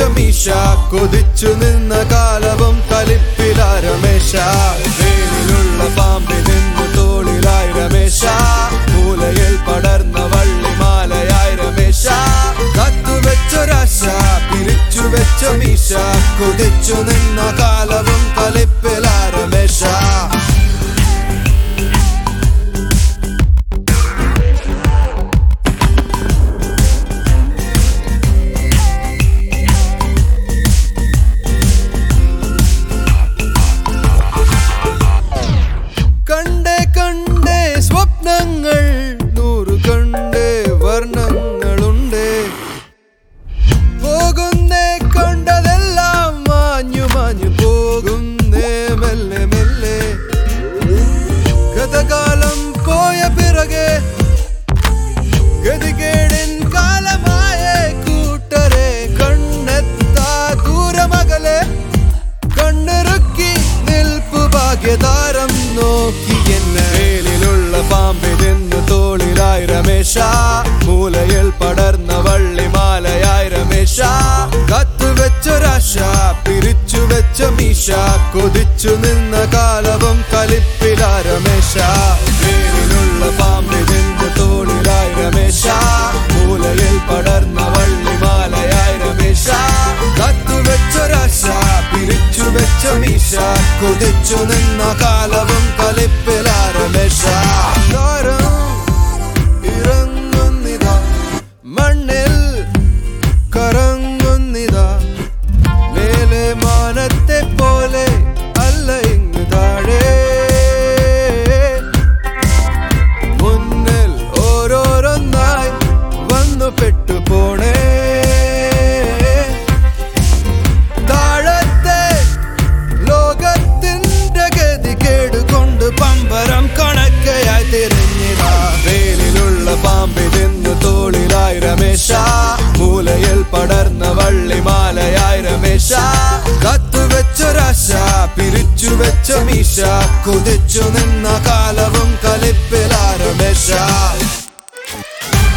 മീശ കൊതിച്ചു നിന്ന കാലവും കലിപ്പില രമേശ വേലിലുള്ള പാമ്പിൽ നിന്ന് തോളിലായി രമേശ മൂലയിൽ പടർന്ന വള്ളിമാലയായി രമേശ കത്തുവെച്ചൊരാശ പിരിച്ചു വെച്ച മീശ കൊതിച്ചു നിന്ന കാലവും കലിപ്പില രമേശ കണ്ടേ കണ്ടേ സ്വപ്നങ്ങൾ നൂറു കണ്ടേ വർണ്ണങ്ങളുണ്ട് പോകുന്നേ കണ്ടതെല്ലാം മാഞ്ഞു മാഞ്ഞു പോകുന്നേ മെല്ലെ മെല്ലെ ഗതകാലം പോയ പിറകെ ഗതികേടിൻ കാലമായ കൂട്ടരെ കണ്ണെത്താ ദൂരമകലെ കണ്ണിറുക്കി നിൽപ്പു ഭാഗ്യതാരം നോക്കി എന്നെ വേലിലുള്ള പാമ്പിരുന്ന് തോളിലായി രമേശ മൂലയിൽ പടർന്ന വള്ളിമാലയായി രമേശ കത്തുവെച്ചൊരാശ പിരിച്ചു വെച്ച മീശ കൊതിച്ചു നിന്ന കാലവും കലിപ്പില രമേശ വേലിലുള്ള പാമ്പിരുന്ന് തോളിലായി രമേശ മൂലയിൽ പടർന്ന വള്ളിമാലയായി രമേശ കത്തുവെച്ചൊരാശ പിരിച്ചു വെച്ച മീശ കൊതിച്ചു നിന്ന കാലവും കലിപ്പില രമേശ താരം ഇറങ്ങുന്നിതാ മണ്ണിൽ കറങ്ങുന്നിതാ മേലെ മാനത്തെ പോലെ അല്ല ഇങ്ങ് താഴെ മുന്നിൽ ഓരോരൊന്നായി വന്നു പെട്ടുപോണേ താഴത്തെ ലോകത്തിന്റെ ഗതി കേടുകൊണ്ട് പമ്പരം കണക്കയായി തിരിഞ്ഞിടാ വേലിലുള്ള പാമ്പിരുന്ന് തോളിലായി രമേശ മൂലയിൽ പടർന്ന വള്ളിമാലയായി രമേശ കത്തുവെച്ചൊരാശ പിരിച്ചു വെച്ച മീശ കുതിച്ചു നിന്ന കാലവും കലിപ്പില രമേശ